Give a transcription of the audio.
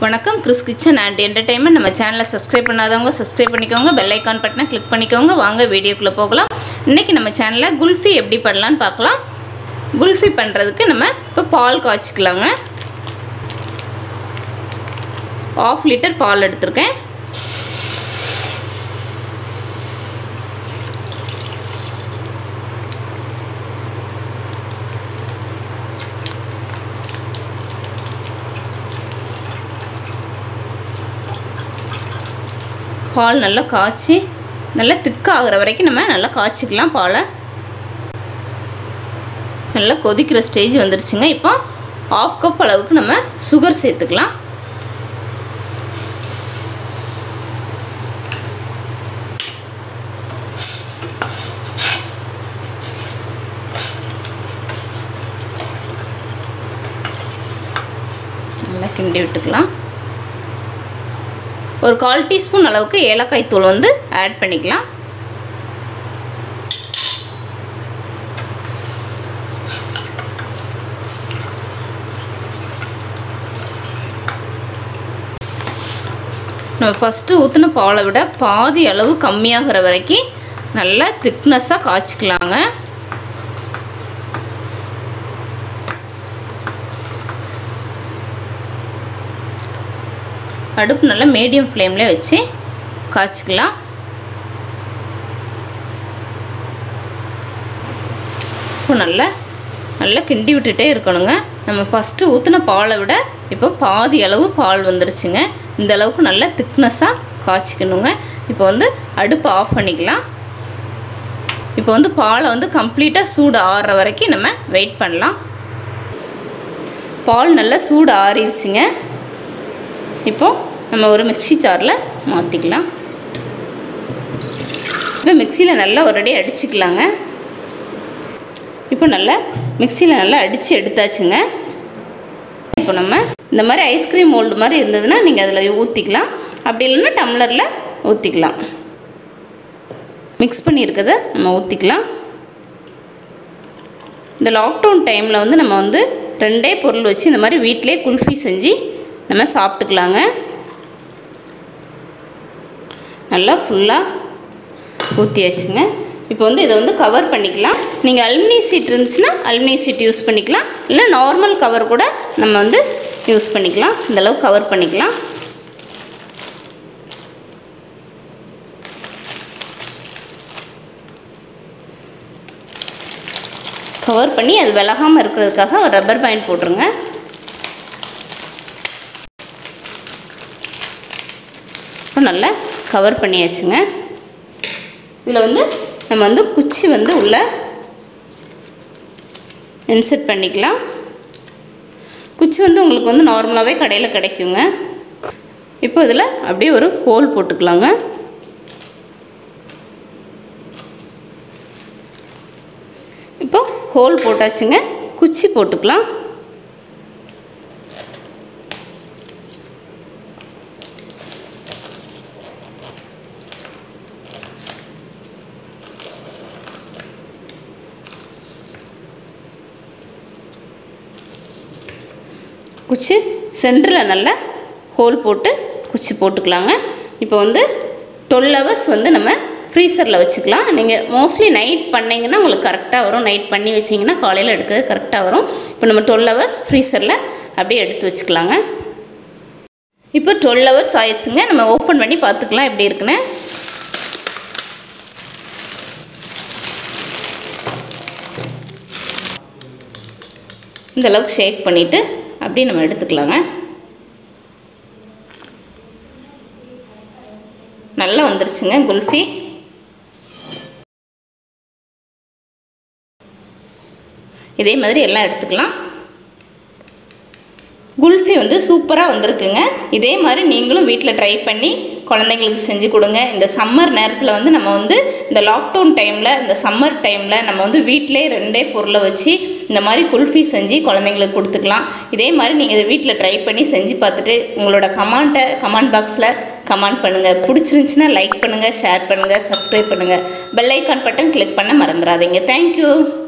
வணக்கம் Chris kitchen and entertainment நம்ம சேனலை சப்ஸ்கிரைப் பண்ணாதவங்க சப்ஸ்கிரைப் பண்ணிக்கோங்க பெல் ஐக்கான் பட்டனை கிளிக் பண்ணிக்கோங்க வாங்க வீடியோக்குள்ளே போகலாம் இன்றைக்கி நம்ம சேனலில் குல்ஃபி எப்படி பண்ணலான்னு பார்க்கலாம் குல்ஃபி பண்ணுறதுக்கு நம்ம இப்போ பால் காய்ச்சிக்கலாங்க ஆஃப் லிட்டர் பால் எடுத்திருக்கேன் பால் நல்லா காய்ச்சி நல்லா திக்காகிற வரைக்கும் நம்ம நல்லா காய்ச்சிக்கலாம் பாலை நல்லா கொதிக்கிற ஸ்டேஜ் வந்துருச்சுங்க இப்போ ஆஃப் கப் அளவுக்கு நம்ம சுகர் சேர்த்துக்கலாம் நல்லா கிண்டி விட்டுக்கலாம் ஒரு கால் டீஸ்பூன் அளவுக்கு ஏலக்காய் தூள் வந்து ஆட் பண்ணிக்கலாம் நம்ம ஃபஸ்ட்டு ஊற்றின பாலை விட பாதி அளவு கம்மியாகிற வரைக்கும் நல்லா திக்னஸாக காய்ச்சிக்கலாங்க அடுப்பு நல்லா மீடியம் ஃப்ளேம்லேயே வச்சு காய்ச்சிக்கலாம் இப்போ நல்லா நல்லா கிண்டி விட்டுட்டே இருக்கணுங்க நம்ம ஃபஸ்ட்டு ஊற்றின பாலை விட இப்போ பாதி அளவு பால் வந்துருச்சுங்க இந்த அளவுக்கு நல்லா திக்னஸாக காய்ச்சிக்கணுங்க இப்போ வந்து அடுப்பு ஆஃப் பண்ணிக்கலாம் இப்போ வந்து பாலை வந்து கம்ப்ளீட்டாக சூடு ஆறுற வரைக்கும் நம்ம வெயிட் பண்ணலாம் பால் நல்லா சூடு ஆறிடுச்சுங்க இப்போது நம்ம ஒரு மிக்சி ஜாரில் மாற்றிக்கலாம் இப்போ மிக்சியில் நல்லா ஒரு அடி அடிச்சுக்கலாங்க இப்போ நல்லா மிக்சியில் நல்லா அடித்து எடுத்தாச்சுங்க இப்போ நம்ம இந்த மாதிரி ஐஸ்கிரீம் மோல்டு மாதிரி இருந்ததுன்னா நீங்கள் அதில் ஊற்றிக்கலாம் அப்படி இல்லைன்னா டம்ளரில் ஊற்றிக்கலாம் மிக்ஸ் பண்ணியிருக்கதை நம்ம ஊற்றிக்கலாம் இந்த லாக்டவுன் டைமில் வந்து நம்ம வந்து ரெண்டே பொருள் வச்சு இந்த மாதிரி வீட்டிலே குல்ஃபி செஞ்சு நம்ம சாப்பிட்டுக்கலாங்க நல்லா ஃபுல்லாக ஊற்றியாச்சுங்க இப்போ வந்து இதை வந்து கவர் பண்ணிக்கலாம் நீங்கள் அலுமினி சீட் இருந்துச்சுன்னா அலுமினி சீட் யூஸ் பண்ணிக்கலாம் இல்லை நார்மல் கவர் கூட நம்ம வந்து யூஸ் பண்ணிக்கலாம் இந்தளவு கவர் பண்ணிக்கலாம் கவர் பண்ணி அது விலகாமல் இருக்கிறதுக்காக ஒரு ரப்பர் பேண்ட் போட்டுருங்க இப்போ நல்லா கவர் பண்ணியாச்சுங்க இதில் வந்து நம்ம வந்து குச்சி வந்து உள்ள இன்செர்ட் பண்ணிக்கலாம் குச்சி வந்து உங்களுக்கு வந்து நார்மலாகவே கடையில் கிடைக்குங்க இப்போ இதில் அப்படியே ஒரு ஹோல் போட்டுக்கலாங்க இப்போ ஹோல் போட்டாச்சுங்க குச்சி போட்டுக்கலாம் குச்சி சென்டரில் நல்லா ஹோல் போட்டு குச்சி போட்டுக்கலாங்க இப்போ வந்து டுவெல் ஹவர்ஸ் வந்து நம்ம ஃப்ரீசரில் வச்சுக்கலாம் நீங்கள் மோஸ்ட்லி நைட் பண்ணிங்கன்னா உங்களுக்கு கரெக்டாக வரும் நைட் பண்ணி வச்சிங்கன்னா காலையில் எடுக்கிறது கரெக்டாக வரும் இப்போ நம்ம டுவெல் ஹவர்ஸ் ஃப்ரீசரில் அப்படியே எடுத்து வச்சுக்கலாங்க இப்போ டுவெல் ஹவர்ஸ் ஆயிடுச்சுங்க நம்ம ஓப்பன் பண்ணி பார்த்துக்கலாம் எப்படி இருக்குன்னு இந்த அளவுக்கு ஷேக் பண்ணிவிட்டு அப்படியே நம்ம எடுத்துக்கலாங்க நல்லா வந்துருச்சுங்க குல்ஃபி இதே மாதிரி எல்லாம் எடுத்துக்கலாம் குல்ஃபி வந்து சூப்பராக வந்திருக்குங்க இதே மாதிரி நீங்களும் வீட்டில் ட்ரை பண்ணி குழந்தைங்களுக்கு செஞ்சு கொடுங்க இந்த சம்மர் நேரத்தில் வந்து நம்ம வந்து இந்த லாக்டவுன் டைமில் இந்த சம்மர் டைமில் நம்ம வந்து வீட்டிலே ரெண்டே பொருளை வச்சு இந்த மாதிரி குல்ஃபி செஞ்சு குழந்தைங்களுக்கு கொடுத்துக்கலாம் இதே மாதிரி நீங்கள் இதை வீட்டில் ட்ரை பண்ணி செஞ்சு பார்த்துட்டு உங்களோட கமெண்ட்டை கமெண்ட் பாக்ஸில் கமெண்ட் பண்ணுங்கள் பிடிச்சிருந்துச்சின்னா லைக் பண்ணுங்கள் ஷேர் பண்ணுங்கள் சப்ஸ்கிரைப் பண்ணுங்கள் பெல் ஐக்கான் பட்டன் கிளிக் பண்ண மறந்துடாதீங்க தேங்க்யூ